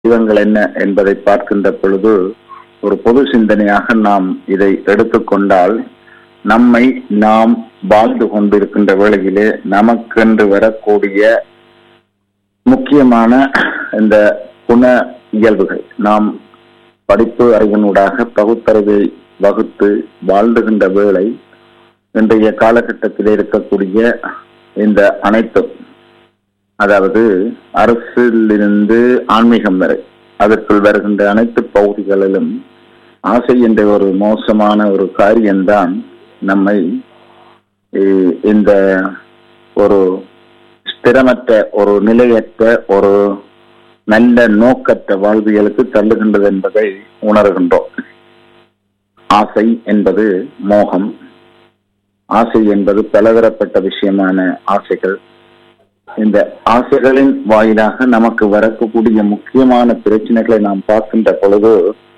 வடிவங்கள் என்ன என்பதை பார்க்கின்ற பொழுது ஒரு பொது சிந்தனையாக நாம் இதை எடுத்துக்கொண்டால் நம்மை நாம் வாழ்ந்து கொண்டிருக்கின்ற வேளையிலே நமக்கென்று வரக்கூடிய முக்கியமான இந்த குண இயல்புகள் நாம் படிப்பு அறிவினூடாக பகுத்தறிவை வகுத்து வாழ்ந்துகின்ற வேளை இன்றைய காலகட்டத்தில் இருக்கக்கூடிய இந்த அனைத்தும் அதாவது அரசிலிருந்து ஆன்மீகம் வரை அதற்குள் வருகின்ற அனைத்து பகுதிகளிலும் ஆசை என்ற ஒரு மோசமான ஒரு காரியம்தான் நம்மை இ- இந்த ஒரு ஸ்திரமற்ற ஒரு நிலையற்ற ஒரு நல்ல நோக்கற்ற வாழ்வியலுக்கு தள்ளுகின்றது என்பதை உணர்கின்றோம் ஆசை என்பது மோகம் ஆசை என்பது பலதரப்பட்ட விஷயமான ஆசைகள் இந்த ஆசைகளின் வாயிலாக நமக்கு வரக்கூடிய முக்கியமான பிரச்சனைகளை நாம் பார்க்கின்ற பொழுது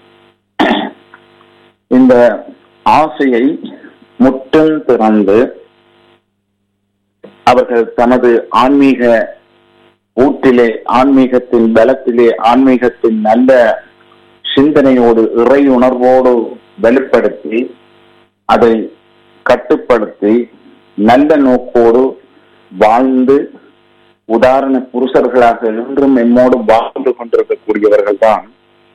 இந்த ஆசையை முற்றும் திறந்து அவர்கள் தனது ஆன்மீக ஊட்டிலே ஆன்மீகத்தின் பலத்திலே ஆன்மீகத்தின் நல்ல சிந்தனையோடு இறை உணர்வோடு வெளிப்படுத்தி அதை கட்டுப்படுத்தி நல்ல நோக்கோடு வாழ்ந்து உதாரண புருஷர்களாக இன்றும் எம்மோடு வாழ்ந்து கொண்டிருக்கக்கூடியவர்கள் தான்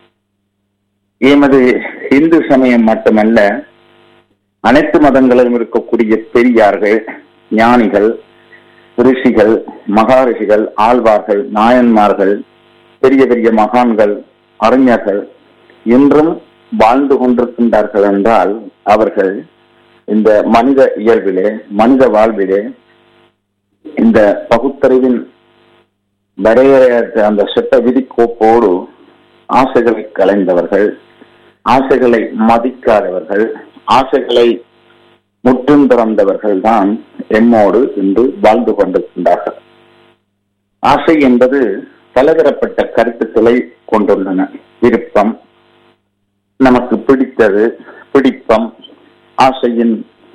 எமது இந்து சமயம் மட்டுமல்ல அனைத்து மதங்களிலும் இருக்கக்கூடிய பெரியார்கள் ஞானிகள் ரிஷிகள் மகாரிஷிகள் ஆழ்வார்கள் நாயன்மார்கள் பெரிய பெரிய மகான்கள் அறிஞர்கள் இன்றும் வாழ்ந்து கொண்டிருக்கின்றார்கள் என்றால் அவர்கள் இந்த மனித இயல்பிலே மனித வாழ்விலே இந்த பகுத்தறிவின் வரையறையற்ற அந்த சட்ட விதிக்கோப்போடு ஆசைகளை கலைந்தவர்கள் ஆசைகளை மதிக்காதவர்கள் ஆசைகளை முற்றும் திறந்தவர்கள் தான் எம்மோடு இன்று வாழ்ந்து கொண்டிருக்கின்றார்கள் ஆசை என்பது பலதரப்பட்ட கருத்துக்களை கொண்டுள்ளன விருப்பம் நமக்கு பிடித்தது பிடிப்பம் ஆசையின்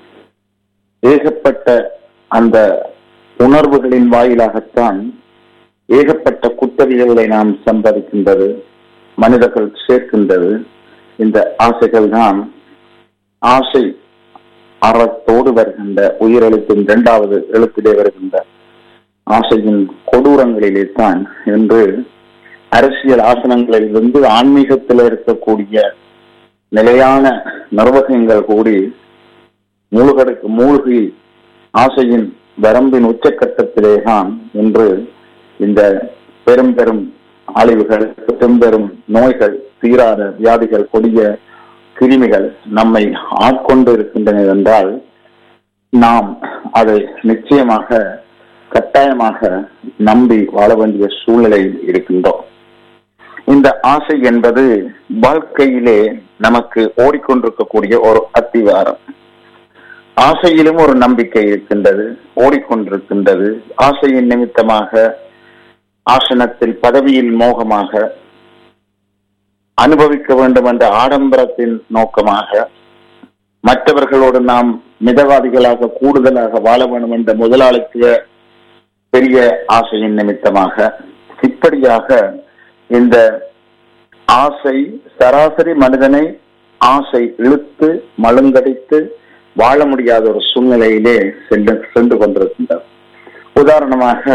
ஏகப்பட்ட அந்த உணர்வுகளின் வாயிலாகத்தான் ஏகப்பட்ட குத்தவியல்களை நாம் சம்பாதிக்கின்றது மனிதர்கள் சேர்க்கின்றது இந்த ஆசைகள் தான் ஆசை அறத்தோடு வருகின்ற உயிரெழுத்தின் இரண்டாவது எழுத்திலே வருகின்ற ஆசையின் கொடூரங்களிலே தான் என்று அரசியல் ஆசனங்களிலிருந்து ஆன்மீகத்தில் இருக்கக்கூடிய நிலையான நிர்வாகங்கள் கூடி மூழ்கடுக்கு மூழ்கி ஆசையின் வரம்பின் உச்சக்கட்டத்திலே தான் இன்று இந்த பெரும் பெரும் அழிவுகள் பெரும் பெரும் நோய்கள் தீராத வியாதிகள் கொடிய கிருமிகள் நம்மை ஆட்கொண்டு இருக்கின்றன என்றால் நாம் அதை நிச்சயமாக கட்டாயமாக நம்பி வாழ வேண்டிய சூழ்நிலையில் இருக்கின்றோம் இந்த ஆசை என்பது வாழ்க்கையிலே நமக்கு ஓடிக்கொண்டிருக்கக்கூடிய ஒரு அத்திவாரம் ஆசையிலும் ஒரு நம்பிக்கை இருக்கின்றது ஓடிக்கொண்டிருக்கின்றது ஆசையின் நிமித்தமாக ஆசனத்தில் பதவியில் மோகமாக அனுபவிக்க வேண்டும் என்ற ஆடம்பரத்தின் நோக்கமாக மற்றவர்களோடு நாம் மிதவாதிகளாக கூடுதலாக வாழ வேண்டும் என்ற முதலாளித்துவ பெரிய ஆசையின் நிமித்தமாக இப்படியாக இந்த ஆசை சராசரி மனிதனை ஆசை இழுத்து மழுங்கடித்து வாழ முடியாத ஒரு சூழ்நிலையிலே சென்று சென்று கொண்டிருக்கின்றது உதாரணமாக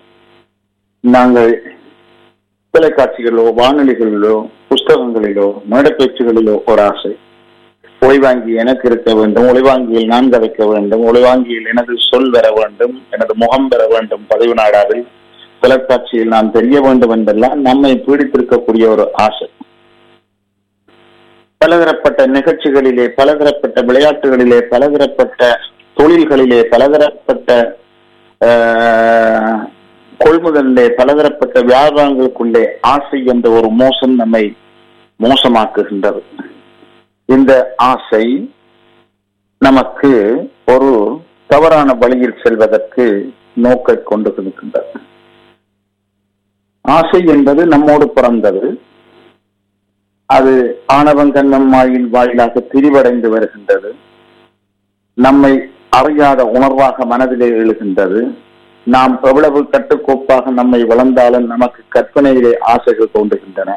நாங்கள் தொலைக்காட்சிகளிலோ வானொலிகளிலோ புஸ்தகங்களிலோ மேடப்பேச்சுகளிலோ ஒரு ஆசை ஒளிவாங்கி எனக்கு இருக்க வேண்டும் ஒளிவாங்கியில் நான் கதைக்க வேண்டும் ஒளிவாங்கியில் எனது சொல் வர வேண்டும் எனது முகம் பெற வேண்டும் பதிவு நாடாவில் தொலைக்காட்சியில் நான் தெரிய வேண்டும் என்றெல்லாம் நம்மை பீடித்திருக்கக்கூடிய ஒரு ஆசை பலதரப்பட்ட நிகழ்ச்சிகளிலே பலதரப்பட்ட விளையாட்டுகளிலே பலதரப்பட்ட தொழில்களிலே பலதரப்பட்ட ஆஹ், கொள்முதலிலே பலதரப்பட்ட வியாபாரங்களுக்குள்ளே ஆசை என்ற ஒரு மோசம் நம்மை மோசமாக்குகின்றது இந்த ஆசை நமக்கு ஒரு தவறான வழியில் செல்வதற்கு நோக்கை கொண்டு இருக்கின்றது ஆசை என்பது நம்மோடு பிறந்தது அது ஆணவங்கண்ணம் வாயில் வாயிலாக திரிவடைந்து வருகின்றது நம்மை அறியாத உணர்வாக மனதிலே எழுகின்றது நாம் எவ்வளவு கட்டுக்கோப்பாக நம்மை வளர்ந்தாலும் நமக்கு கற்பனையிலே ஆசைகள் தோன்றுகின்றன